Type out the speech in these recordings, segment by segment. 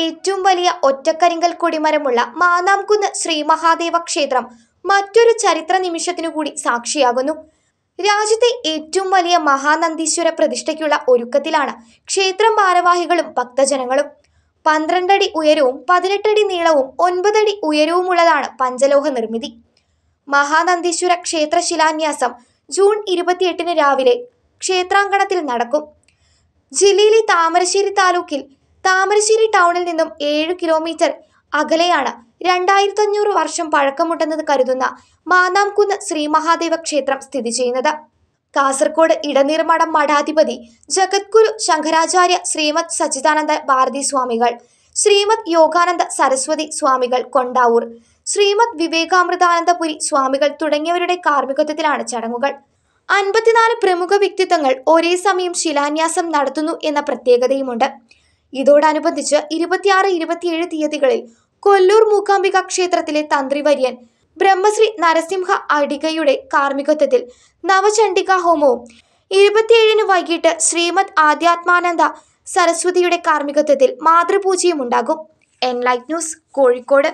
ഏറ്റവും വലിയ ഒറ്റക്കരിങ്കൽ കൊടിമരമുള്ള മാന്നാംകുന്ന് ശ്രീ മഹാദേവ ക്ഷേത്രം മറ്റൊരു ചരിത്ര നിമിഷത്തിനു കൂടി സാക്ഷിയാകുന്നു രാജ്യത്തെ ഏറ്റവും വലിയ മഹാനന്ദീശ്വര പ്രതിഷ്ഠയ്ക്കുള്ള ഒരുക്കത്തിലാണ് ക്ഷേത്രം ഭാരവാഹികളും ഭക്തജനങ്ങളും പന്ത്രണ്ടടി ഉയരവും പതിനെട്ടടി നീളവും ഒൻപതടി ഉയരവുമുള്ളതാണ് പഞ്ചലോഹ നിർമ്മിതി മഹാനന്ദീശ്വര ക്ഷേത്ര ശിലാന്യാസം ജൂൺ ഇരുപത്തിയെട്ടിന് രാവിലെ ക്ഷേത്രാങ്കണത്തിൽ നടക്കും ജില്ലയിലെ താമരശ്ശേരി താലൂക്കിൽ താമരശ്ശേരി ടൗണിൽ നിന്നും ഏഴ് കിലോമീറ്റർ അകലെയാണ് രണ്ടായിരത്തി അഞ്ഞൂറ് വർഷം പഴക്കമുണ്ടെന്ന് കരുതുന്ന മാന്നാംകുന്ന് ശ്രീ മഹാദേവ ക്ഷേത്രം സ്ഥിതി ചെയ്യുന്നത് കാസർഗോഡ് ഇടനീർമഠം മഠാധിപതി ജഗദ്ഗുരു ശങ്കരാചാര്യ ശ്രീമദ് സച്ചിദാനന്ദ ഭാരതി സ്വാമികൾ ശ്രീമദ് യോഗാനന്ദ സരസ്വതി സ്വാമികൾ കൊണ്ടാവൂർ ശ്രീമദ് വിവേകാമൃതാനന്ദപുരി സ്വാമികൾ തുടങ്ങിയവരുടെ കാർമ്മികത്വത്തിലാണ് ചടങ്ങുകൾ അൻപത്തിനാല് പ്രമുഖ വ്യക്തിത്വങ്ങൾ ഒരേ സമയം ശിലാന്യാസം നടത്തുന്നു എന്ന പ്രത്യേകതയുമുണ്ട് ഇതോടനുബന്ധിച്ച് ഇരുപത്തിയാറ് ഇരുപത്തിയേഴ് തീയതികളിൽ കൊല്ലൂർ മൂകാംബിക ക്ഷേത്രത്തിലെ തന്ത്രിവര്യൻ ബ്രഹ്മശ്രീ നരസിംഹ അടികയുടെ കാർമ്മികത്വത്തിൽ നവചണ്ഡിക ഹോമവും ഇരുപത്തിയേഴിന് വൈകിട്ട് ശ്രീമദ് ആധ്യാത്മാനന്ദ സരസ്വതിയുടെ കാർമ്മികത്വത്തിൽ മാതൃപൂജയും ഉണ്ടാകും enlight news Kozhikode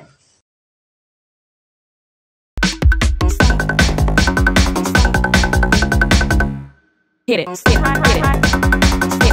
Hit it, hit it, hit it.